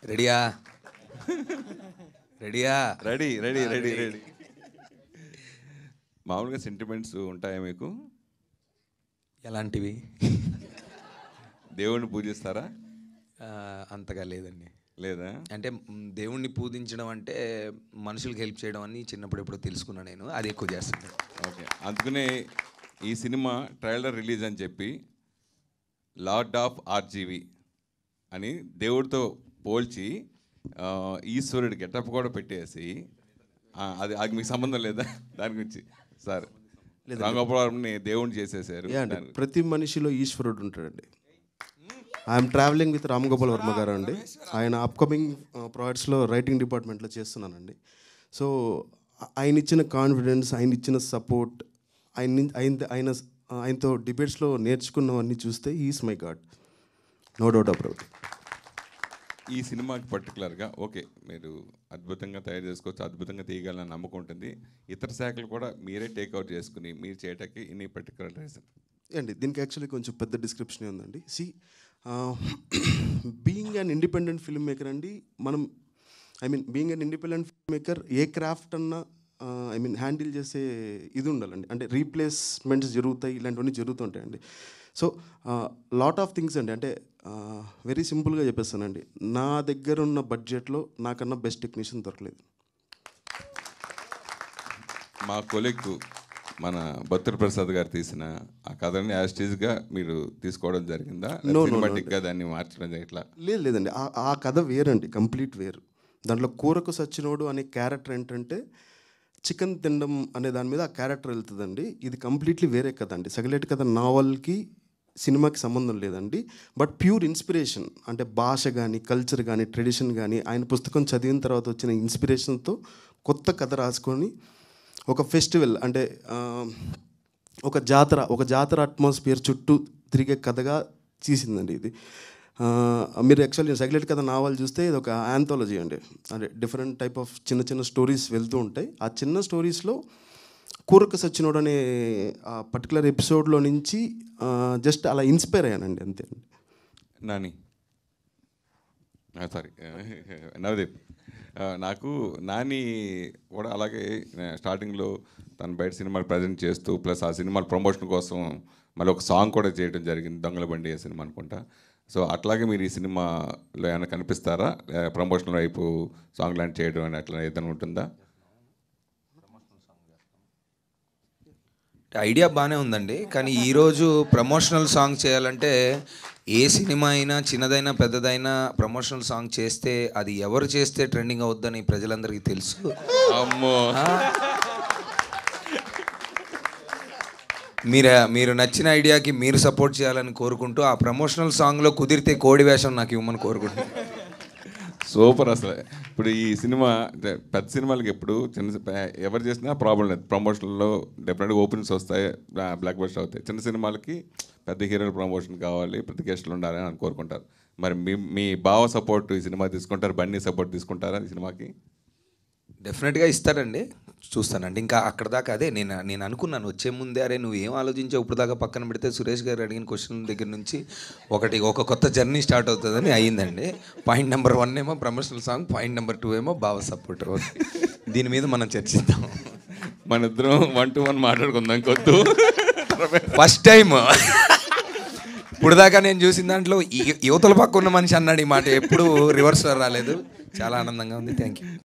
రెడీయా రెడీయా ready ready ready ready మామూలుగా సెంటిమెంట్స్ ఉంటాయా మీకు ఎలాంటివి దేవుణ్ణి పూజిస్తారా ఆ, అంతగా లేదండి లేదా అంటే మ్, దేవుణ్ణి పూజించడం అంటే మనుషులకు హెల్ప్ చేయడం అని చిన్నప్పుడు ఎప్పుడో తెలుసుకున్నా నేను అది ఎక్కువ చేస్తాను ఓకే అందుకనే ఈ సినిమా ట్రైలర్ రిలీజ్ అని చెప్పి లార్డ్ ఆఫ్ ఆర్జీవి అని దేవుడితో పోల్చి ఆ, ఈశ్వరుడి గెటప్ కూడా పెట్టేసి ఆ, అది అది మీకు సంబంధం లేదా దాని గురించి సార్ రంగపురంని దేవుణ్ణి చేసేసారు యా అండి దాని- ప్రతి మనిషిలో ఈశ్వరుడు ఉంటాడండి I'm travelling with Ram Gopal Varma గారు అండి ఆయన అప్కమింగ్ ప్రాజెక్ట్స్లో రైటింగ్ డిపార్ట్మెంట్లో చేస్తున్నానండి సో ఆయన ఇచ్చిన కాన్ఫిడెన్స్ ఆయన ఇచ్చిన సపోర్ట్ ఆయన నిన్- ఆయన ఆయన ఆయనతో డిబేట్స్లో నేర్చుకున్నవన్నీ చూస్తే is my god no doubt about ఈ సినిమాకి పర్టికులర్గా ఓకే మీరు అద్భుతంగా తయారు చేసుకోవచ్చు అద్భుతంగా తీయగలని నమ్మకం ఉంటుంది ఇతర శాఖలు కూడా మీరే టేక్అవుట్ చేసుకుని మీరు చేయటానికి ఇన్ని పర్టికులర్ రీజన్ అండి దీనికి యాక్చువల్లీ కొంచెం పెద్ద డిస్క్రిప్షన్ ఉందండి see being an independent film maker అండి మనం I mean being an independent film maker a craft అన్నా ఐ మీన్ హ్యాండిల్ చేసే ఇది ఉండాలండి అంటే రీప్లేస్మెంట్స్ జరుగుతాయి ఇలాంటివన్నీ జరుగుతుంటాయండి సో లాట్ ఆఫ్ థింగ్స్ అండి అంటే వెరీ సింపుల్గా చెప్పేస్తానండి నా దగ్గర ఉన్న బడ్జెట్లో నాకన్నా బెస్ట్ టెక్నీషియన్ దొరకలేదు మా కొలిగ్ మన బత్తుల ప్రసాద్ గారు తీసిన ఆ కథని యాస్టీజ్గా మీరు తీసుకోవడం జరిగిందా No, no, no. సినిమాటిక్గా దాన్ని మార్చడం ఇట్లా లేదు లేదండి ఆ- ఆ కథ వేరండి కంప్లీట్ వేరు దాంట్లో కూరకు సచ్చినోడు అనే క్యారెక్టర్ ఏంటంటే చికెన్ తినడం అనే దాని మీద ఆ క్యారెక్టర్ వెళ్తుందండి ఇది కంప్లీట్లీ వేరే కథ అండి సగలేటి కథ నావల్కి సినిమాకి సంబంధం లేదండి బట్ ప్యూర్ ఇన్స్పిరేషన్ అంటే భాష కానీ కల్చర్ కానీ ట్రెడిషన్ కానీ ఆయన పుస్తకం చదివిన తర్వాత వచ్చిన ఇన్స్పిరేషన్తో కొత్త కథ రాసుకొని ఒక ఫెస్టివల్ అంటే ఆ, ఒక జాతర ఒక జాతర అట్మాస్ఫియర్ చుట్టూ తిరిగే కథగా తీసిందండి ఇది ఆ, మీరు యాక్చువల్లీ సైక్లెట్ కథ నావల్ చూస్తే ఇది ఒక ఆంథాలజీ అండి అంటే డిఫరెంట్ టైప్ ఆఫ్ చిన్న చిన్న స్టోరీస్ వెళ్తూ ఉంటాయి ఆ చిన్న స్టోరీస్లో కూరక సచ్చినోడు అనే ఆ పర్టికులర్ ఎపిసోడ్లో నుంచి జస్ట్ అలా ఇన్స్పైర్ అయ్యానండి అంతే అండి నాని సారీ నవదీప్ ఆ, నాకు నాని కూడా అలాగే స్టార్టింగ్లో తను బయట సినిమాలు ప్రజెంట్ చేస్తూ ప్లస్ ఆ సినిమాల ప్రమోషన్ కోసం మళ్ళీ ఒక సాంగ్ కూడా చేయడం జరిగింది దొంగల బండి ఏ సినిమా అనుకుంటా సో అట్లాగే మీరు ఈ సినిమాలో ఏమైనా కనిపిస్తారా ప్రమోషన్ వైపు సాంగ్ లాంటి చేయడం అని అట్లా ఏదైనా ఉంటుందా ఐడియా బాగానే ఉందండి కానీ ఈరోజు ప్రమోషనల్ సాంగ్ చేయాలంటే ఏ సినిమా అయినా చిన్నదైనా పెద్దదైనా ప్రమోషనల్ సాంగ్ చేస్తే అది ఎవరు చేస్తే ట్రెండింగ్ అవుద్దని ప్రజలందరికీ తెలుసు అమ్మో మీరు మీరు నచ్చిన ఐడియాకి మీరు సపోర్ట్ చేయాలని కోరుకుంటూ ఆ ప్రమోషనల్ సాంగ్లో కుదిరితే కోడి వేషం నాకు ఇవ్వమని కోరుకుంటున్నాను సూపర్ అసలు ఇప్పుడు ఈ సినిమా అంటే పెద్ద సినిమాలకి ఎప్పుడు చిన్న సి- ఎవరు చేసినా ప్రాబ్లం లేదు ప్రమోషన్లో డెఫినెట్గా ఓపెనింగ్స్ వస్తాయి బ్లాక్ బస్టర్ అవుతాయి చిన్న సినిమాలకి పెద్ద హీరోల ప్రమోషన్ కావాలి ప్రతి గెస్టులు ఉండాలని అని కోరుకుంటారు మరి మీ మీ బావ సపోర్ట్ ఈ సినిమా తీసుకుంటారు బన్నీ సపోర్ట్ తీసుకుంటారా ఈ సినిమాకి డెఫినెట్గా ఇస్తారండి చూస్తానండి ఇంకా అక్కడ దాకా అదే నేను నేను అనుకున్నాను వచ్చే ముందే అరే నువ్వు ఏం ఆలోచించావు ఇప్పుడు దాకా పక్కన పెడితే సురేష్ గారు అడిగిన క్వశ్చన్ దగ్గర నుంచి ఒకటి ఒక కొత్త జర్నీ స్టార్ట్ అవుతుందని అయ్యిందండి పాయింట్ నెంబర్ వన్ ఏమో promotional song point number two ఏమో బావ సపోర్ట్ దీని మీద మనం చర్చిద్దాం మన ఇద్దరం వన్ టు వన్ మాట్లాడుకుందాం కొద్దు ఫస్ట్ టైం ఇప్పుడు దాకా నేను చూసిన దాంట్లో ఈ- యువతల పక్క ఉన్న మనిషి అన్నాడు ఈ మాట ఎప్పుడు రివర్స్ రాలేదు చాలా ఆనందంగా ఉంది థ్యాంక్ యూ